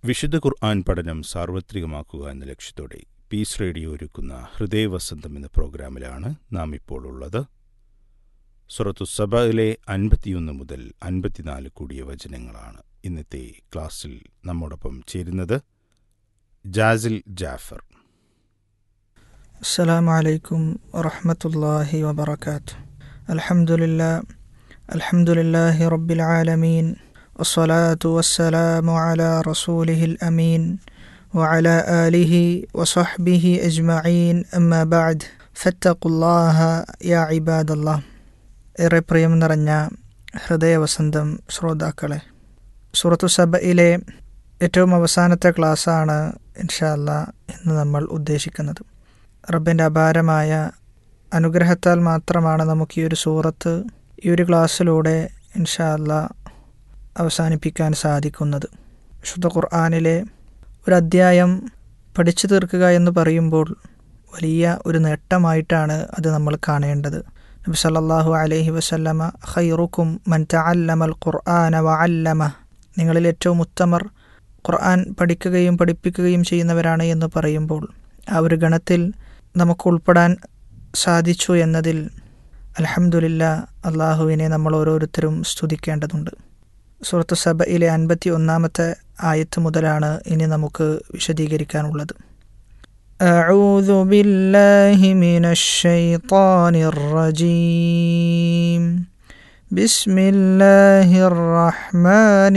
വിശുദ്ധ ഖുർആൻ പഠനം സാർവത്രികമാക്കുക എന്ന ലക്ഷ്യത്തോടെ പീസ് റേഡിയോ ഒരുക്കുന്ന ഹൃദയവസന്തം എന്ന പ്രോഗ്രാമിലാണ് നാം ഇപ്പോൾ ഉള്ളത് സുറത്തു സബയിലെ അൻപത്തിയൊന്ന് മുതൽ അൻപത്തിനാല് കൂടിയ വചനങ്ങളാണ് ഇന്നത്തെ ക്ലാസ്സിൽ നമ്മോടൊപ്പം ചേരുന്നത് ജാസിൽ ജാഫർ السلام عليكم ورحمة الله وبركاته الحمد لله الحمد لله رب العالمين والصلاة والسلام على رسوله الأمين وعلى آله وصحبه أجمعين أما بعد فاتقوا الله يا عباد الله ഏറെ പ്രിയം നിറഞ്ഞ ഹൃദയവസന്തം ശ്രോതാക്കളെ സൂറത്തു സബയിലെ ഏറ്റവും അവസാനത്തെ ക്ലാസ്സാണ് ഇൻഷാല്ല ഇന്ന് നമ്മൾ ഉദ്ദേശിക്കുന്നത് റബ്ബിൻ്റെ അപാരമായ അനുഗ്രഹത്താൽ മാത്രമാണ് നമുക്ക് ഈ ഒരു സൂറത്ത് ഈ ഒരു ക്ലാസ്സിലൂടെ ഇൻഷാല്ല അവസാനിപ്പിക്കാൻ സാധിക്കുന്നത് വിശുദ്ധ ഖുർആാനിലെ ഒരു അധ്യായം പഠിച്ചു തീർക്കുക എന്ന് പറയുമ്പോൾ വലിയ ഒരു നേട്ടമായിട്ടാണ് അത് നമ്മൾ കാണേണ്ടത് നബി സല്ലല്ലാഹു അലൈഹി വസല്ലമ ഖൈറുക്കും മൻ തഅല്ലമൽ ഖുർആന വഅല്ലമ നിങ്ങളിൽ ഏറ്റവും ഉത്തമർ ഖുർആൻ പഠിക്കുകയും പഠിപ്പിക്കുകയും ചെയ്യുന്നവരാണ് എന്ന് പറയുമ്പോൾ ആ ഒരു ഗണത്തിൽ നമുക്ക് ഉൾപ്പെടാൻ സാധിച്ചു എന്നതിൽ അലഹമുല്ല അള്ളാഹുവിനെ നമ്മൾ ഓരോരുത്തരും സ്തുതിക്കേണ്ടതുണ്ട് സുഹൃത്തു സഭയിലെ അൻപത്തി ഒന്നാമത്തെ ആയത്ത് മുതലാണ് ഇനി നമുക്ക് വിശദീകരിക്കാനുള്ളത് أعوذ بالله من الشيطان الرجيم بسم الله الرحمن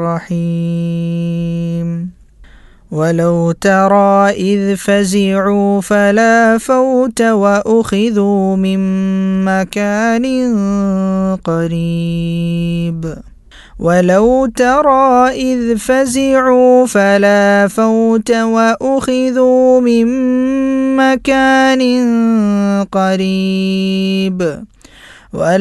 الرحيم ولو ترى إذ فزعوا فلا فوت وأخذوا من مكان قريب ولو ترى إذ فزعوا فلا فوت وأخذوا من مكان قريب